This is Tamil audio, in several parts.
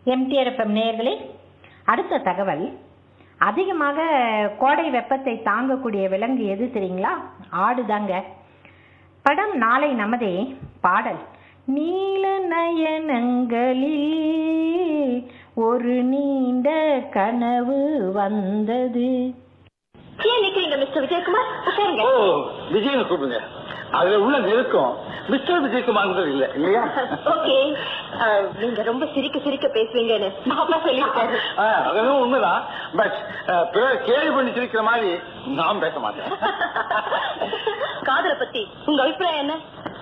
எம்டிஆர்எஃப்எம் நேயர்களே அடுத்த தகவல் அதிகமாக கோடை வெப்பத்தை தாங்கக்கூடிய விலங்கு எது தெரியுங்களா ஆடுதாங்க படம் நாளை நமதே பாடல் நீல நயனங்களில் ஒரு நீண்ட கனவு வந்தது ஏன் நிக்கிறீங்க மிஸ்டர் விஜயகுமார் உட்காருங்க ஓ விஜயனை கூப்பிடுங்க அதுல உள்ள நெருக்கம் மிஸ்டர் விஜயகுமார் இல்ல இல்லையா ஓகே நீங்க ரொம்ப சிரிக்க சிரிக்க பேசுவீங்கன்னு அப்பா சொல்லியிருக்காரு ஆ, அதெல்லாம் உண்மைதான் பட் பிறர் கேள்வி பண்ணி சிரிக்கிற மாதிரி நான் பேச மாட்டேன் காதலை பத்தி உங்க அபிப்பிராயம் என்ன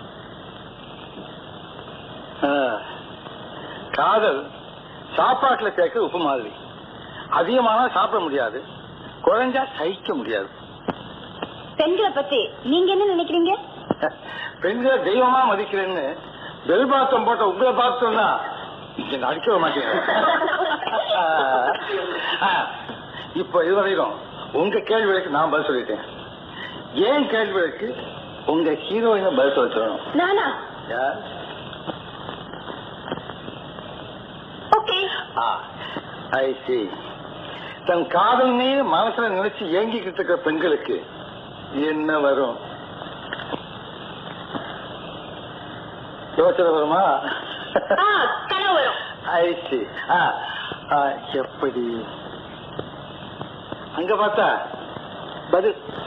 ஆ, காதல் சாப்பாட்டுல சேர்க்க உப்பு மாதிரி அதிகமானா சாப்பிட முடியாது குறைஞ்சா சகிக்க முடியாது பெண்களை பத்தி நீங்க என்ன நினைக்கிறீங்க பெண்களை தெய்வமா மதிக்கிறேன்னு பெல் பாத்தம் போட்ட உங்களை பார்த்தோம்னா என்ன அடிக்க மாட்டேங்க இப்ப இதுவரையிலும் உங்க கேள்விகளுக்கு நான் பதில் சொல்லிட்டேன் ஏன் கேள்விகளுக்கு உங்க ஹீரோயினை பதில் சொல்ல சொல்லணும் நானா யார்? ஓகே ஐ சி தன் காதல்னே மனசுல நினைச்சு ஏங்கிக்கிட்டு இருக்கிற பெண்களுக்கு என்ன வரும் யோசனை வருமா கனவு வரும் ஐ சி எப்படி அங்க பார்த்தா பதில்